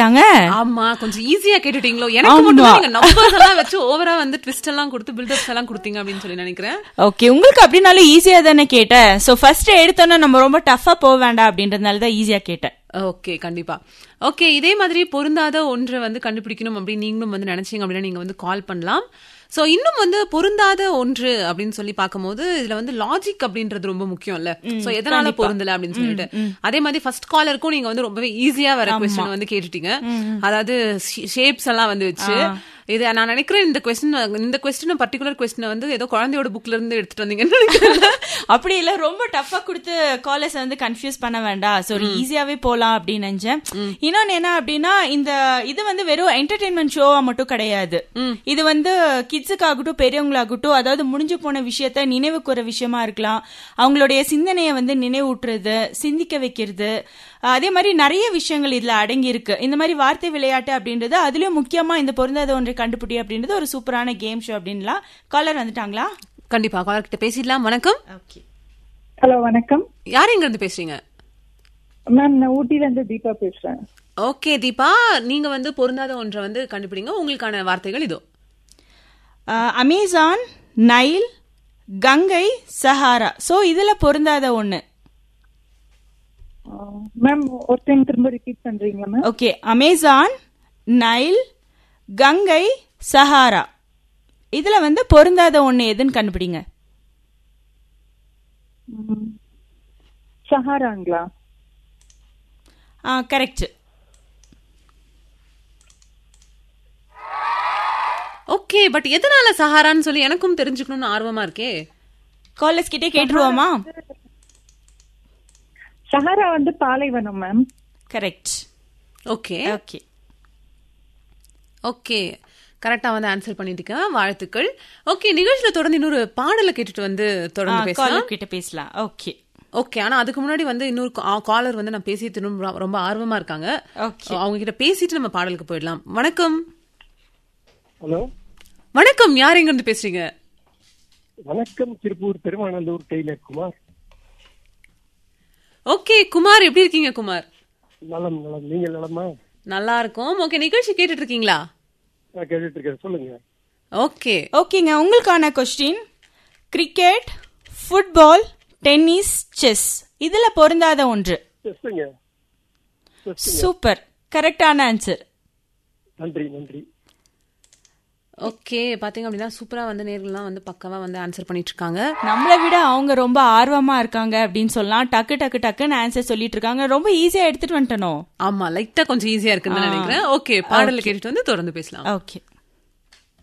மாட்டாங்க ஆமா கொஞ்சம் ஈஸியா கேட்டுட்டீங்களோ எனக்கு மட்டும் தான் நீங்க நம்பர்ஸ் எல்லாம் வச்சு ஓவரா வந்து ட்விஸ்ட் எல்லாம் கொடுத்து பில்டப்ஸ் எல்லாம் கொடுத்தீங்க அப்படின்னு சொல்லி நினைக்கிறேன் ஓகே உங்களுக்கு அப்படின்னாலும் ஈஸியா தானே கேட்டேன் சோ ஃபர்ஸ்ட் எடுத்தோன்னா நம்ம ரொம்ப டஃபா போக வேண்டாம் அப்படின்றதுனால தான் ஈஸியா கேட்டேன் ஓகே கண்டிப்பா ஓகே இதே மாதிரி பொருந்தாத ஒன்றை வந்து கண்டுபிடிக்கணும் அப்படின்னு நீங்களும் வந்து நினைச்சீங்க அப்படின்னா நீங்க வந்து கால் பண்ணலாம் சோ இன்னும் வந்து பொருந்தாத ஒன்று அப்படின்னு சொல்லி பார்க்கும்போது இதுல வந்து லாஜிக் அப்படின்றது ரொம்ப முக்கியம் இல்ல சோ எதனால பொருந்தல அப்படின்னு சொல்லிட்டு அதே மாதிரி ஃபர்ஸ்ட் காலருக்கும் நீங்க வந்து ரொம்பவே ஈஸியா வர கொஸ்டின் வந்து கேட்டுட்டீங்க அதாவது ஷேப்ஸ் எல்லாம் வந்து வச்சு இது நான் நினைக்கிறேன் இந்த கொஸ்டின் இந்த கொஸ்டின் பர்டிகுலர் கொஸ்டின் வந்து ஏதோ குழந்தையோட புக்ல இருந்து எடுத்துட்டு வந்தீங்கன்னு நினைக்கிறேன் அப்படி இல்ல ரொம்ப டஃபா கொடுத்து காலேஜ் வந்து கன்ஃபியூஸ் பண்ண வேண்டாம் ஸோ ஈஸியாவே போலாம் அப்படின்னு நினைச்சேன் இன்னொன்னு என்ன அப்படின்னா இந்த இது வந்து வெறும் என்டர்டைன்மெண்ட் ஷோவா மட்டும் கிடையாது இது வந்து கிட்ஸுக்காகட்டும் பெரியவங்களாகட்டும் அதாவது முடிஞ்சு போன விஷயத்த நினைவு கூற விஷயமா இருக்கலாம் அவங்களுடைய சிந்தனையை வந்து நினைவூட்டுறது சிந்திக்க வைக்கிறது அதே மாதிரி நிறைய விஷயங்கள் இதுல அடங்கி இருக்கு இந்த மாதிரி வார்த்தை விளையாட்டு அப்படின்றது அதுலயும் முக்கியமா இந்த பொருந்தாத ஒன்றை கண்டுபிடி அப்படின்றது ஒரு சூப்பரான கேம் ஷோ அப்படின்லாம் காலர் வந்துட்டாங்களா கண்டிப்பா காலர் கிட்ட பேசிடலாம் வணக்கம் ஓகே ஹலோ வணக்கம் யார் எங்க இருந்து பேசுறீங்க மேம் நான் ஊட்டில இருந்து தீபா பேசுறேன் ஓகே தீபா நீங்க வந்து பொருந்தாத ஒன்றை வந்து கண்டுபிடிங்க உங்களுக்கான வார்த்தைகள் இதோ Amazon Nile Gangai Sahara so இதுல பொருந்தாத ஒண்ணு மேம் ஒரு டைம் திரும்ப ரிப்பீட் பண்றீங்களா ma'am okay Amazon Nile Gangai Sahara இதுல வந்து பொருந்தாத ஒண்ணு எதுன்னு கண்டுபிடிங்க சஹாராங்களா கரெக்ட் ஓகே பட் எதனால சஹாரான்னு சொல்லி எனக்கும் தெரிஞ்சுக்கணும்னு ஆர்வமா இருக்கே காலேஜ் கிட்டே கேட்டுருவோமா சஹாரா வந்து பாலைவனம் ma'am correct okay okay okay கரெக்டா வந்து ஆன்சர் பண்ணிட்டு வாழ்த்துக்கள் ஓகே நிகழ்ச்சியில தொடர்ந்து இன்னொரு பாடலை கேட்டுட்டு வந்து தொடர்ந்து பேசலாம் காலர் கிட்ட பேசலாம் ஓகே ஓகே ஆனா அதுக்கு முன்னாடி வந்து இன்னொரு காலர் வந்து நான் பேசிட்டு ரொம்ப- ரொம்ப ஆர்வமா இருக்காங்க Okay. அவங்க கிட்ட பேசிட்டு நம்ம பாடலுக்கு போயிடலாம் வணக்கம் ஹலோ வணக்கம் யார் எங்க இருந்து பேசுறீங்க வணக்கம் திருப்பூர் பெருமாநல்லூர் டெய்லர் குமார் ஓகே குமார் எப்படி இருக்கீங்க குமார் நலம் நலம் நீங்க நலமா நல்லா இருக்கும் ஓகே நிகழ்ச்சி கேட்டுட்டு இருக்கீங்களா நான் கேட்டுட்டு இருக்கேன் சொல்லுங்க ஓகே ஓகேங்க உங்களுக்கான question cricket football tennis chess இதுல பொருந்தாத ஒன்று பேசுங்க சூப்பர் கரெக்டான ஆன்சர் நன்றி நன்றி ஓகே பாத்தீங்க அப்படின்னா சூப்பரா வந்து நேர்கள்லாம் வந்து பக்கவா வந்து ஆன்சர் பண்ணிட்டு இருக்காங்க நம்மளை விட அவங்க ரொம்ப ஆர்வமா இருக்காங்க அப்படின்னு சொல்லலாம் டக்கு டக்கு டக்குன்னு ஆன்சர் சொல்லிட்டு இருக்காங்க ரொம்ப ஈஸியா எடுத்துட்டு வந்துட்டனோ ஆமா லைட்டா கொஞ்சம் ஈஸியா இருக்குன்னு நினைக்கிறேன் ஓகே பாடல கேட்டுட்டு வந்து தொடர்ந்து பேசலாம் ஓகே